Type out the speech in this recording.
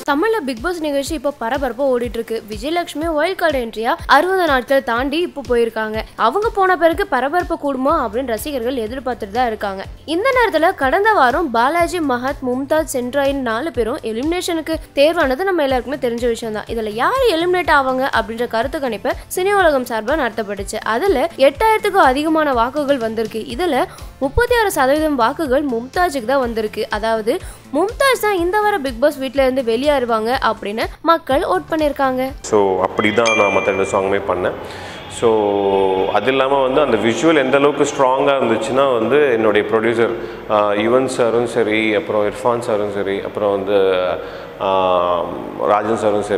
தமிழ்ல big pass நிகழ்ச்சி இப்போ பரபரப்பா ஓடிட்டு இருக்கு விஜயலட்சுமி ஒயில்ட் கார்டு என்ட்ரியா அறுபது நாட்கள் தாண்டி இப்போ போயிருக்காங்க அவங்க போன பிறகு பரபரப்பு கூடுமா அப்படின்னு ரசிகர்கள் எதிர்பார்த்துட்டு தான் இருக்காங்க இந்த நேரத்துல கடந்த வாரம் பாலாஜி மஹத் மும்தாஜ் சென்ட்ராயின் நாலு பேரும் எலிமினேஷனுக்கு தேர்வானது நம்ம எல்லாருக்குமே தெரிஞ்ச விஷயம் தான் இதுல யார் எலிமினேட் ஆவாங்க அப்படின்ற கருத்து கணிப்பு சினி உலகம் சார்பாக நடத்தப்பட்டுச்சு அதுல எட்டாயிரத்துக்கும் அதிகமான வாக்குகள் வந்திருக்கு இதுல முப்பத்தி ஆறு சதவீதம் வாக்குகள் மும்தாஜுக்கு தான் வந்திருக்கு அதாவது மும்தாஜ் தான் இந்த வார பிக் பாஸ் வீட்ல இருந்து வெளியேறுவாங்க அப்படின்னு மக்கள் ஓட் பண்ணியிருக்காங்க ஸோ அப்படி தான் நான் மற்ற ரெண்டு சாங்குமே பண்ணேன் ஸோ அது இல்லாமல் வந்து அந்த விஷுவல் எந்த அளவுக்கு ஸ்ட்ராங்காக இருந்துச்சுன்னா வந்து என்னுடைய ப்ரொடியூசர் யுவன் சாரும் சரி அப்புறம் இர்ஃபான் சாரும் சரி அப்புறம் வந்து ஆஹ், ராஜன் சாரும் சரி